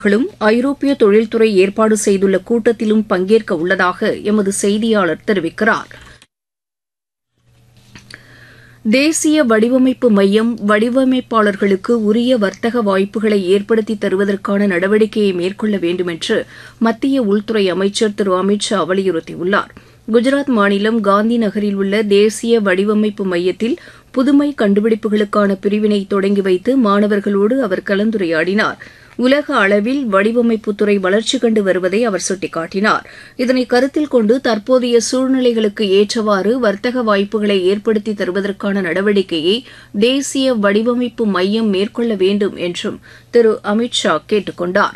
களும் ஐரோப்பிய தொழில்துறை ஏற்பாடு செய்துள்ள கூட்டத்திலும் பங்கேற்க உள்ளதாக எமது செய்தியாளர் தெரிவிக்கிறார் தேசிய வடிவமைப்பு மையம் வடிவமைப்பாளர்களுக்கு உரிய வர்த்தக வாய்ப்புகளை ஏற்படுத்தி தருவதற்கான நடவடிக்கையை மேற்கொள்ள வேண்டும் என்று மத்திய உள்துறை அமைச்சர் திரு அமித் ஷா வலியுறுத்தியுள்ளார் குஜராத் மாநிலம் காந்தி நகரில் உள்ள தேசிய வடிவமைப்பு மையத்தில் புதுமை கண்டுபிடிப்புகளுக்கான பிரிவினை தொடங்கி வைத்து மாணவர்களோடு அவர் கலந்துரையாடினார் உலக அளவில் வடிவமைப்புத்துறை வளர்ச்சி கண்டு வருவதை அவர் சுட்டிக்காட்டினார் இதனை கருத்தில் கொண்டு தற்போதைய சூழ்நிலைகளுக்கு ஏற்றவாறு வர்த்தக வாய்ப்புகளை ஏற்படுத்தி தருவதற்கான நடவடிக்கையை தேசிய வடிவமைப்பு மையம் மேற்கொள்ள வேண்டும் என்றும் திரு அமித் ஷா கேட்டுக் கொண்டார்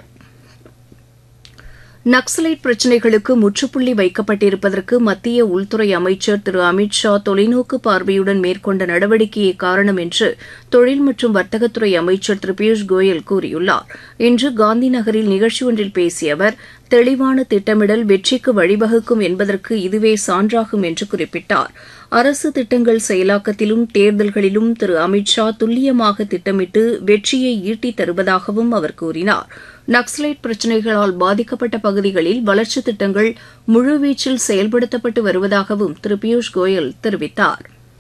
நக்சலைட் பிரச்சினைகளுக்கு முற்றுப்புள்ளி வைக்கப்பட்டிருப்பதற்கு மத்திய உள்துறை அமைச்சர் திரு அமித் ஷா தொலைநோக்கு பார்வையுடன் மேற்கொண்ட நடவடிக்கையே காரணம் என்று தொழில் மற்றும் வர்த்தகத்துறை அமைச்சர் திரு பியூஷ் கோயல் கூறியுள்ளார் இன்று காந்தி நகரில் நிகழ்ச்சி ஒன்றில் பேசிய அவர் தெளிவான திட்டமிடல் வெற்றிக்கு வழிவகுக்கும் என்பதற்கு இதுவே சான்றாகும் என்று குறிப்பிட்டார் அரசு திட்டங்கள் செயலாக்கத்திலும் தேர்தல்களிலும் திரு அமித் ஷா துல்லியமாக திட்டமிட்டு வெற்றியை ஈட்டித் தருவதாகவும் அவர் கூறினார் நக்சலைட் பிரச்சினைகளால் பாதிக்கப்பட்ட பகுதிகளில் வளர்ச்சித் திட்டங்கள் முழுவீச்சில் செயல்படுத்தப்பட்டு வருவதாகவும் திரு பியூஷ் கோயல் தெரிவித்தார்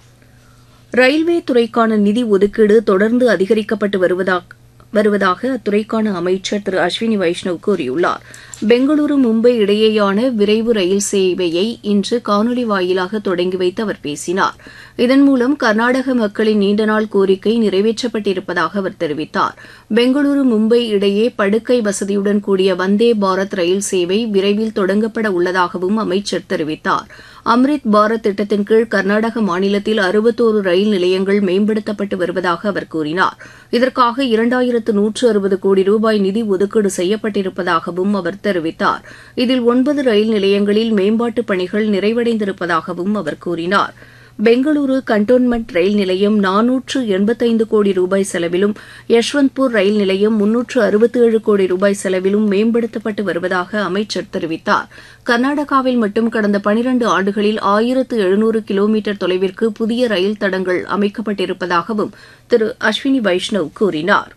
ரயில்வே துறைக்கான நிதி ஒதுக்கீடு தொடர்ந்து அதிகரிக்கப்பட்டு வருவதாக வருவதாக அத்துறைக்கான அமைச்சர் திரு அஸ்வினி வைஷ்ணவ் கூறியுள்ளார் பெங்களூரு மும்பை இடையேயான விரைவு ரயில் சேவையை இன்று காணொலி வாயிலாக தொடங்கி வைத்து அவர் பேசினார் இதன் மூலம் கர்நாடக மக்களின் நீண்டநாள் கோரிக்கை நிறைவேற்றப்பட்டிருப்பதாக அவர் தெரிவித்தார் பெங்களூரு மும்பை இடையே படுக்கை வசதியுடன் கூடிய வந்தே பாரத் ரயில் சேவை விரைவில் தொடங்கப்பட உள்ளதாகவும் அமைச்சர் தெரிவித்தார் அம்ரித் பாரத் திட்டத்தின் கீழ் கர்நாடக மாநிலத்தில் அறுபத்தோரு ரயில் நிலையங்கள் மேம்படுத்தப்பட்டு வருவதாக அவர் கூறினார் இதற்காக இரண்டாயிரத்து நூற்று அறுபது கோடி ரூபாய் நிதி ஒதுக்கீடு செய்யப்பட்டிருப்பதாகவும் அவர் தெரிவித்தார் இதில் ஒன்பது ரயில் நிலையங்களில் மேம்பாட்டுப் பணிகள் நிறைவடைந்திருப்பதாகவும் அவர் கூறினார் பெங்களூரு கண்டோன்மெண்ட் ரயில் நிலையம் நானூற்று எண்பத்தைந்து கோடி ரூபாய் செலவிலும் யஷ்வந்த்பூர் ரயில் நிலையம் முன்னூற்று அறுபத்தேழு கோடி ரூபாய் செலவிலும் மேம்படுத்தப்பட்டு வருவதாக அமைச்சர் தெரிவித்தார் கர்நாடகாவில் மட்டும் கடந்த பனிரண்டு ஆண்டுகளில் ஆயிரத்து எழுநூறு கிலோமீட்டர் தொலைவிற்கு புதிய ரயில் தடங்கள் அமைக்கப்பட்டிருப்பதாகவும் திரு அஸ்வினி வைஷ்ணவ் கூறினார்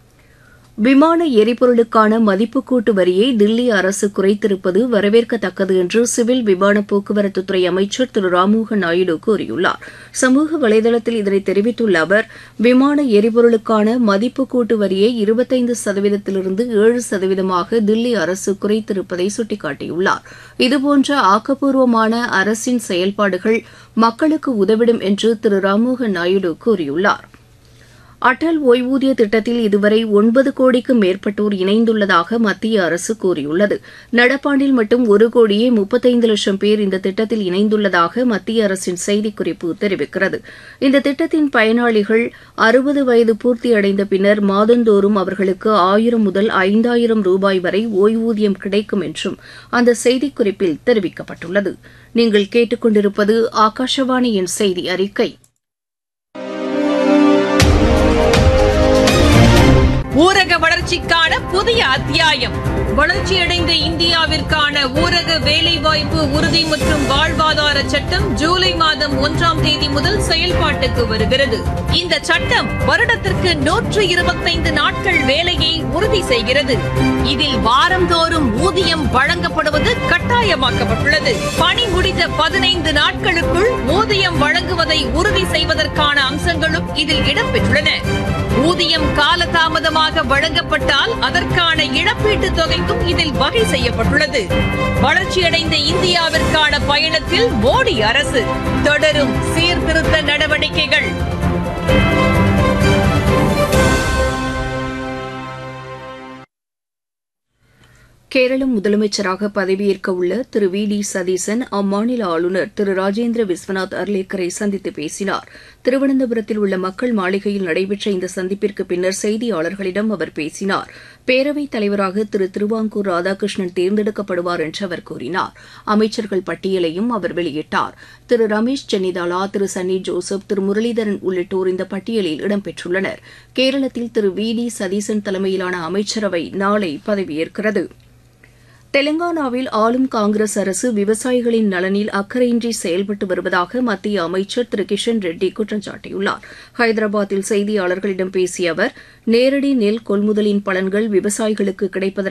விமான எரிபொருளுக்கான மதிப்புக்கூட்டு வரியை தில்லி அரசு குறைத்திருப்பது வரவேற்கத்தக்கது என்று சிவில் விமான போக்குவரத்துத்துறை அமைச்சர் திரு ராம்மோகன் நாயுடு கூறியுள்ளார் சமூக வலைதளத்தில் இதனை தெரிவித்துள்ள அவர் விமான எரிபொருளுக்கான மதிப்புக்கூட்டு வரியை இருபத்தைந்து சதவீதத்திலிருந்து ஏழு சதவீதமாக தில்லி அரசு குறைத்திருப்பதை சுட்டிக்காட்டியுள்ளார் இதுபோன்ற ஆக்கப்பூர்வமான அரசின் செயல்பாடுகள் மக்களுக்கு உதவிடும் என்று திரு ராம்மோகன் நாயுடு கூறியுள்ளார் அடல் ஓய்வூதிய திட்டத்தில் இதுவரை ஒன்பது கோடிக்கும் மேற்பட்டோர் இணைந்துள்ளதாக மத்திய அரசு கூறியுள்ளது நடப்பாண்டில் மட்டும் ஒரு கோடியே முப்பத்தைந்து லட்சம் பேர் இந்த திட்டத்தில் இணைந்துள்ளதாக மத்திய அரசின் செய்திக்குறிப்பு தெரிவிக்கிறது இந்த திட்டத்தின் பயனாளிகள் அறுபது வயது பூர்த்தியடைந்த பின்னர் மாதந்தோறும் அவர்களுக்கு ஆயிரம் முதல் ஐந்தாயிரம் ரூபாய் வரை ஓய்வூதியம் கிடைக்கும் என்றும் அந்த செய்திக்குறிப்பில் தெரிவிக்கப்பட்டுள்ளது நீங்கள் கேட்டுக்கொண்டிருப்பது ஆகாஷவாணியின் செய்தி அறிக்கை ஊரக வளர்ச்சிக்கான புதிய அத்தியாயம் வளர்ச்சியடைந்த இந்தியாவிற்கான ஊரக வேலைவாய்ப்பு உறுதி மற்றும் வாழ்வாதார சட்டம் ஜூலை மாதம் ஒன்றாம் தேதி முதல் செயல்பாட்டுக்கு வருகிறது இந்த சட்டம் வருடத்திற்கு நூற்று இருபத்தைந்து நாட்கள் வேலையை உறுதி செய்கிறது இதில் வாரந்தோறும் ஊதியம் வழங்கப்படுவது கட்டாயமாக்கப்பட்டுள்ளது பணி முடிந்த பதினைந்து நாட்களுக்குள் ஊதியம் வழங்குவதை உறுதி செய்வதற்கான அம்சங்களும் இதில் இடம்பெற்றுள்ளன ஊதியம் காலதாமதமாக வழங்கப்பட்டால் அதற்கான இழப்பீட்டுத் தொகைக்கும் இதில் வகை செய்யப்பட்டுள்ளது வளர்ச்சியடைந்த இந்தியாவிற்கான பயணத்தில் மோடி அரசு தொடரும் சீர்திருத்த நடவடிக்கைகள் கேரள முதலமைச்சராக பதவியேற்க உள்ள திரு வி டி சதீசன் அம்மாநில ஆளுநர் திரு ராஜேந்திர விஸ்வநாத் அர்லேக்கரை சந்தித்து பேசினார் திருவனந்தபுரத்தில் உள்ள மக்கள் மாளிகையில் நடைபெற்ற இந்த சந்திப்பிற்கு பின்னர் செய்தியாளர்களிடம் அவர் பேசினார் பேரவைத் தலைவராக திரு திருவாங்கூர் ராதாகிருஷ்ணன் தேர்ந்தெடுக்கப்படுவார் என்று அவர் கூறினார் அமைச்சர்கள் பட்டியலையும் அவர் வெளியிட்டார் திரு ரமேஷ் சென்னிதாலா திரு சன்னி ஜோசப் திரு முரளிதரன் உள்ளிட்டோர் இந்த பட்டியலில் இடம்பெற்றுள்ளனர் கேரளத்தில் திரு வி டி சதீசன் தலைமையிலான அமைச்சரவை நாளை பதவியேற்கிறது தெலங்கானாவில் ஆளும் காங்கிரஸ் அரசு விவசாயிகளின் நலனில் அக்கறையின்றி செயல்பட்டு வருவதாக மத்திய அமைச்சர் திரு கிஷன் ரெட்டி குற்றம் சாட்டியுள்ளார் ஹைதராபாத்தில் செய்தியாளர்களிடம் பேசிய அவர் நேரடி நெல் கொள்முதலின் பலன்கள் விவசாயிகளுக்கு கிடைப்பதற்கு